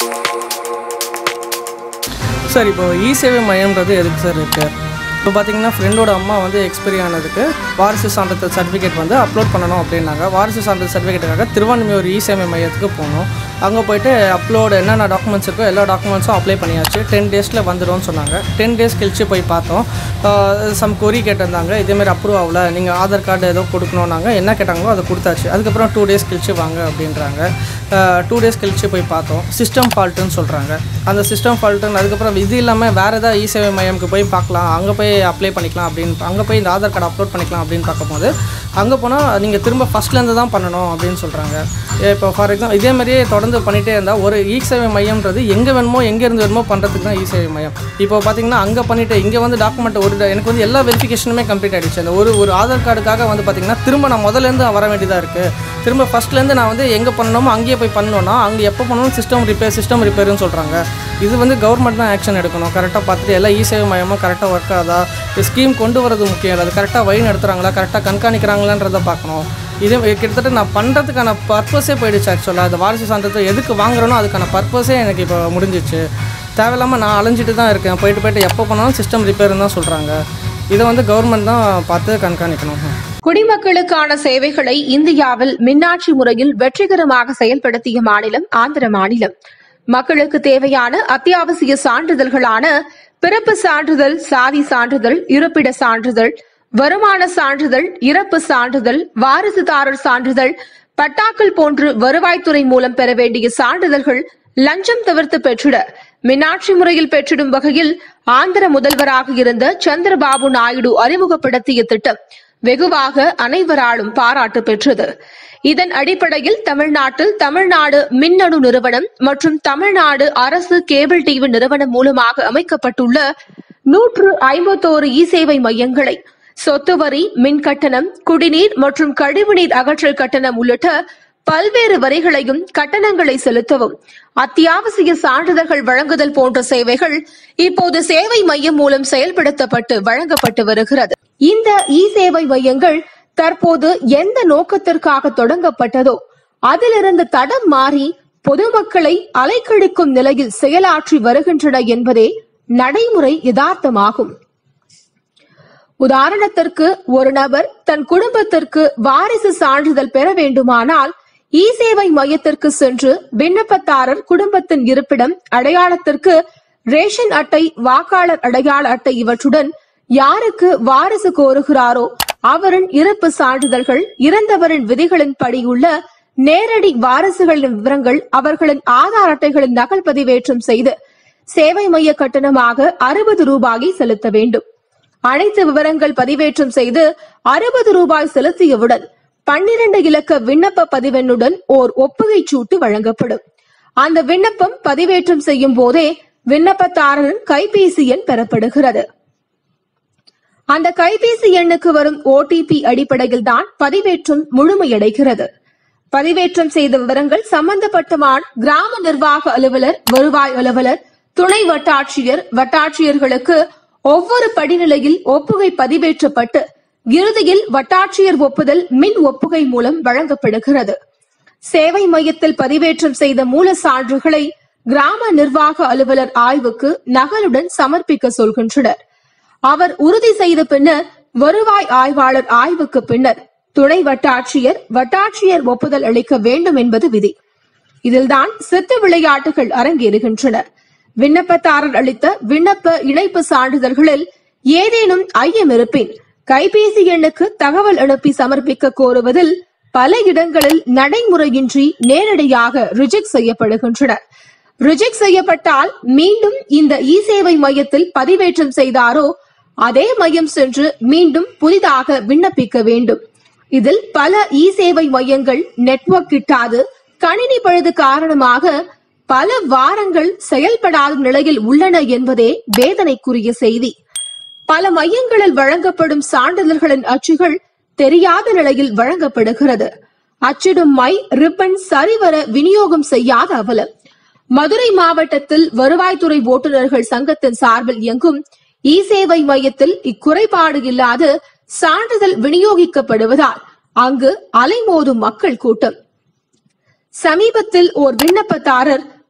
sir இப்போ இ சேவை மையம்ன்றது எதுக்கு சார் இருக்கு இப்போ பார்த்தீங்கன்னா ஃப்ரெண்டோட அம்மா வந்து எக்ஸ்பைரி ஆனதுக்கு வாரிசு சான்றிதழ் சர்டிஃபிகேட் வந்து அப்லோட் பண்ணணும் அப்படின்னாங்க வாரிசு சான்றிதழ் சர்டிஃபிகேட்டுக்காக திருவான்மையூர் இ சேவை மையத்துக்கு போனோம் அங்கே போயிட்டு அப்லோடு என்னென்ன டாக்குமெண்ட்ஸ் இருக்கோ எல்லா டாக்குமெண்ட்ஸும் அப்ளை பண்ணியாச்சு டென் டேஸில் வந்துடும்னு சொன்னாங்க டென் டேஸ் கழிச்சு போய் பார்த்தோம் சம் கொரி கேட்டிருந்தாங்க இதேமாரி அப்ரூவ் ஆகல நீங்கள் ஆதார் கார்டு ஏதோ கொடுக்கணுன்னாங்க என்ன கேட்டாங்களோ அதை கொடுத்தாச்சு அதுக்கப்புறம் டூ டேஸ் கழிச்சு வாங்க அப்படின்றாங்க டூ டேஸ் கழிச்சு போய் பார்த்தோம் சிஸ்டம் ஃபால்ட்டுன்னு சொல்கிறாங்க அந்த சிஸ்டம் ஃபால்ட்டுன்னு அதுக்கப்புறம் இது இல்லாமல் வேறு ஏதாவது இ சேவை மையம்க்கு போய் பார்க்கலாம் அங்கே போய் அப்ளை பண்ணிக்கலாம் அப்படின்னு அங்கே போய் இந்த ஆதார் கார்டு அப்லோட் பண்ணிக்கலாம் அப்படின்னு பார்க்கும்போது அங்கே போனால் நீங்கள் திரும்ப ஃபஸ்ட்லேருந்து தான் பண்ணணும் அப்படின்னு சொல்கிறாங்க இப்போ ஃபார் எக்ஸாம்பிள் இதே மாதிரியே தொடர்ந்து பண்ணிகிட்டே இருந்தால் ஒரு இ சேவை மையம்ன்றது எங்கே வேணுமோ எங்கே இருந்து வேணுமோ பண்ணுறதுக்கு தான் இ சேவை மையம் இப்போ பார்த்தீங்கன்னா அங்கே பண்ணிவிட்டு இங்கே வந்து டாக்குமெண்ட் ஒரு எனக்கு வந்து எல்லா வெரிஃபிகேஷனுமே கம்ப்ளீட் ஆகிடுச்சு அந்த ஒரு ஒரு ஆதார் கார்டுக்காக வந்து பார்த்தீங்கன்னா திரும்ப நான் முதல்லேருந்து வர வேண்டியதாக இருக்குது திரும்ப ஃபஸ்ட்லேருந்து நான் வந்து எங்கே பண்ணணுமோ அங்கேயே போய் பண்ணணும்னா அங்கே எப்போ பண்ணணும் சிஸ்டம் ரிப்பேர் சிஸ்டம் ரிப்பேர்னு சொல்கிறாங்க இது வந்து கவர்மெண்ட் தான் ஆக்ஷன் எடுக்கணும் கரெக்டாக பார்த்துட்டு எல்லா இ சேவை மையமும் கரெக்டாக ஒர்க் ஆகுதா ஸ்கீம் கொண்டு வரது முக்கியம் இல்லை அது கரெக்டாக வழி நடத்துகிறாங்களா கரெக்டாக கண்காணிக்கிறாங்களான்றதை பார்க்கணும் இது கிட்டத்தட்ட நான் பண்ணுறதுக்கான பர்பஸே போயிடுச்சு ஆக்சுவலாக அந்த வாரிசு சான்றிதழ் எதுக்கு வாங்குறனோ அதுக்கான பர்பஸே எனக்கு இப்போ முடிஞ்சிச்சு தேவையில்லாமல் நான் அலைஞ்சிட்டு தான் இருக்கேன் போயிட்டு போயிட்டு எப்போ பண்ணாலும் சிஸ்டம் ரிப்பேர்னு தான் சொல்கிறாங்க இதை வந்து கவர்மெண்ட் தான் பார்த்து கண்காணிக்கணும் குடிமக்களுக்கான சேவைகளை இந்தியாவில் மின்னாட்சி முறையில் வெற்றிகரமாக செயல்படுத்திய மாநிலம் ஆந்திர மாநிலம் மக்களுக்கு தேவையான அத்தியாவசிய சான்றிதழ்களான பிறப்பு சான்றிதழ் சாதி சான்றிதழ் இருப்பிட சான்றிதழ் வருமான சான்றிதழ் இறப்பு சான்றிதழ் வாரிசுதாரர் சான்றிதழ் பட்டாக்கள் போன்று வருவாய்த்துறை மூலம் பெற வேண்டிய சான்றிதழ்கள் லஞ்சம் தவிர்த்து பெற்றிட மின்னாட்சி முறையில் பெற்றிடும் வகையில் ஆந்திர முதல்வராக இருந்த சந்திரபாபு நாயுடு அறிமுகப்படுத்திய திட்டம் வெகுவாக அனைவராலும் பாராட்டு பெற்றது இதன் அடிப்படையில் தமிழ்நாட்டில் தமிழ்நாடு மின்னணு நிறுவனம் மற்றும் தமிழ்நாடு அரசு கேபிள் டிவி நிறுவனம் மூலமாக அமைக்கப்பட்டுள்ள நூற்று ஐம்பத்தோரு இ சேவை மையங்களை சொத்து வரி மின் கட்டணம் குடிநீர் மற்றும் கழிவுநீர் அகற்றல் கட்டணம் உள்ளிட்ட பல்வேறு வரிகளையும் கட்டணங்களை செலுத்தவும் அத்தியாவசிய சான்றிதழ்கள் வழங்குதல் போன்ற சேவைகள் இப்போது சேவை மையம் மூலம் செயல்படுத்தப்பட்டு வழங்கப்பட்டு வருகிறது இந்த இ சேவை மையங்கள் தற்போது எந்த நோக்கத்திற்காக தொடங்கப்பட்டதோ அதிலிருந்து தடம் மாறி பொதுமக்களை அலைக்கழிக்கும் நிலையில் செயலாற்றி வருகின்றன என்பதே நடைமுறை யதார்த்தமாகும் உதாரணத்திற்கு ஒரு நபர் தன் குடும்பத்திற்கு வாரிசு சான்றிதழ் பெற வேண்டுமானால் இ சேவை மையத்திற்கு சென்று விண்ணப்பதாரர் குடும்பத்தின் இருப்பிடம் அடையாளத்திற்கு ரேஷன் அட்டை வாக்காளர் அடையாள அட்டை இவற்றுடன் யாருக்கு வாரிசு கோருகிறாரோ அவரின் இறப்பு சான்றிதழ்கள் இறந்தவரின் விதிகளின் படியுள்ள நேரடி வாரிசுகளின் விவரங்கள் அவர்களின் ஆதார் அட்டைகளின் நகல் பதிவேற்றம் செய்து சேவை மைய கட்டணமாக அறுபது ரூபாயை செலுத்த வேண்டும் அனைத்து விவரங்கள் பதிவேற்றம் செய்து அறுபது ரூபாய் செலுத்தியவுடன் பன்னிரண்டு இலக்க விண்ணப்ப பதிவெண்ணுடன் ஓர் ஒப்புகை சூட்டு வழங்கப்படும் அந்த விண்ணப்பம் பதிவேற்றம் செய்யும் போதே விண்ணப்பதாரரின் கைபேசி எண் பெறப்படுகிறது அந்த கைபேசி எண்ணுக்கு வரும் ஓடிபி அடிப்படையில் தான் பதிவேற்றம் முழுமையடைகிறது பதிவேற்றம் செய்த விவரங்கள் சம்பந்தப்பட்ட கிராம நிர்வாக அலுவலர் வருவாய் அலுவலர் துணை வட்டாட்சியர் வட்டாட்சியர்களுக்கு ஒவ்வொரு படிநிலையில் ஒப்புகை பதிவேற்றப்பட்டு இறுதியில் வட்டாட்சியர் ஒப்புதல் மின் ஒப்புகை மூலம் வழங்கப்படுகிறது சேவை மையத்தில் பதிவேற்றம் செய்த மூல சான்றுகளை கிராம நிர்வாக அலுவலர் ஆய்வுக்கு நகலுடன் சமர்ப்பிக்க சொல்கின்றனர் அவர் உறுதி செய்த பின்னர் வருவாய் ஆய்வாளர் ஆய்வுக்கு பின்னர் துணை வட்டாட்சியர் வட்டாட்சியர் ஒப்புதல் அளிக்க வேண்டும் என்பது விதி இதில்தான் சித்து விளையாட்டுகள் அரங்கேறுகின்றன விண்ணப்பதாரர் அளித்த விண்ணப்ப இணைப்பு சான்றிதழ்களில் ஏதேனும் ஐயம் இருப்பின் கைபேசி எண்ணுக்கு தகவல் அனுப்பி சமர்ப்பிக்க கோருவதில் பல இடங்களில் நடைமுறையின்றி நேரடியாக ரிஜெக்ட் செய்யப்படுகின்றன ரிஜெக்ட் செய்யப்பட்டால் மீண்டும் இந்த இ சேவை மையத்தில் பதிவேற்றம் செய்தாரோ அதே மையம் சென்று மீண்டும் புதிதாக விண்ணப்பிக்க வேண்டும் இதில் பல இ சேவை மையங்கள் நெட்வொர்க் கிட்டாது கணினி பழுது காரணமாக பல வாரங்கள் செயல்படாத நிலையில் உள்ளன என்பதே வேதனைக்குரிய செய்தி பல மையங்களில் வழங்கப்படும் சான்றிதழ்களின் அச்சுகள் தெரியாத நிலையில் வழங்கப்படுகிறது அச்சிடும் மை ரிப்பன் சரிவர விநியோகம் செய்யாத அவலம் மதுரை மாவட்டத்தில் வருவாய்த்துறை ஓட்டுநர்கள் சங்கத்தின் சார்பில் இயங்கும் இ சேவை மையத்தில் இக்குறைபாடு இல்லாது சான்றிதழ் விநியோகிக்கப்படுவதால் அங்கு அலைமோதும் மக்கள் கூட்டம் சமீபத்தில் ஓர் விண்ணப்பதாரர்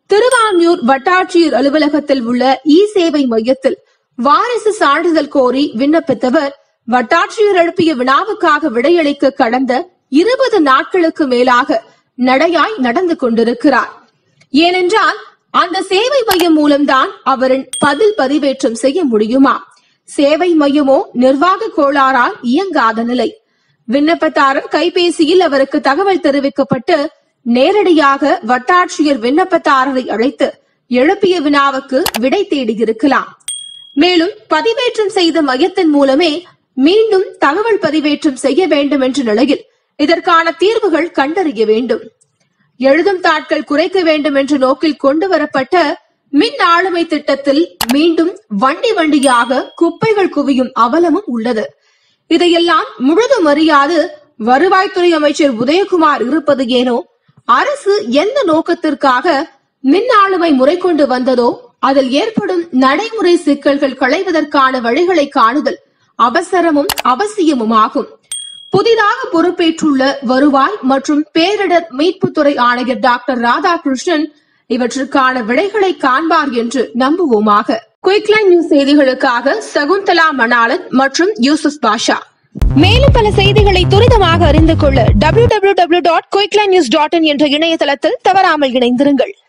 திருவான்மியூர் வட்டாட்சியர் அலுவலகத்தில் உள்ள இ சேவை மையத்தில் வாரிசு சான்றிதழ் கோரி விண்ணப்பித்தவர் வட்டாட்சியர் எழுப்பிய வினாவுக்காக விடையளிக்க கடந்த இருபது நாட்களுக்கு மேலாக நடையாய் நடந்து கொண்டிருக்கிறார் ஏனென்றால் அந்த சேவை மையம் மூலம்தான் அவரின் பதில் பதிவேற்றம் செய்ய முடியுமா சேவை மையமோ நிர்வாக கோளாறால் இயங்காத நிலை விண்ணப்பதாரர் கைபேசியில் அவருக்கு தகவல் தெரிவிக்கப்பட்டு நேரடியாக வட்டாட்சியர் விண்ணப்பதாரரை அழைத்து எழுப்பிய வினாவுக்கு விடை தேடியிருக்கலாம் மேலும் பதிவேற்றம் செய்த மையத்தின் மூலமே மீண்டும் தகவல் பதிவேற்றம் செய்ய வேண்டும் என்ற நிலையில் இதற்கான தீர்வுகள் கண்டறிய வேண்டும் எழுதும் தாட்கள் குறைக்க வேண்டும் என்ற நோக்கில் கொண்டு வரப்பட்ட மின் ஆளுமை திட்டத்தில் மீண்டும் வண்டி வண்டியாக குப்பைகள் குவியும் அவலமும் உள்ளது இதையெல்லாம் முழுதும் அறியாது வருவாய்த்துறை அமைச்சர் உதயகுமார் இருப்பது ஏனோ அரசு எந்த நோக்கத்திற்காக மின் ஆளுமை முறை கொண்டு வந்ததோ அதில் ஏற்படும் நடைமுறை சிக்கல்கள் களைவதற்கான வழிகளை காணுதல் அவசரமும் அவசியமுமாகும் புதிதாக பொறுப்பேற்றுள்ள வருவாய் மற்றும் பேரிடர் மீட்புத்துறை ஆணையர் டாக்டர் ராதாகிருஷ்ணன் இவற்றுக்கான விடைகளை காண்பார் என்று நம்புவோமாக குயிக்லைன் நியூஸ் செய்திகளுக்காக சகுந்தலா மணாலன் மற்றும் யூசுப் பாஷா மேலும் பல செய்திகளை துரிதமாக அறிந்து கொள்ள W W W dot Quickline news dot in என்ற இணையதளத்தில் தவறாமல் இணைந்திருங்கள்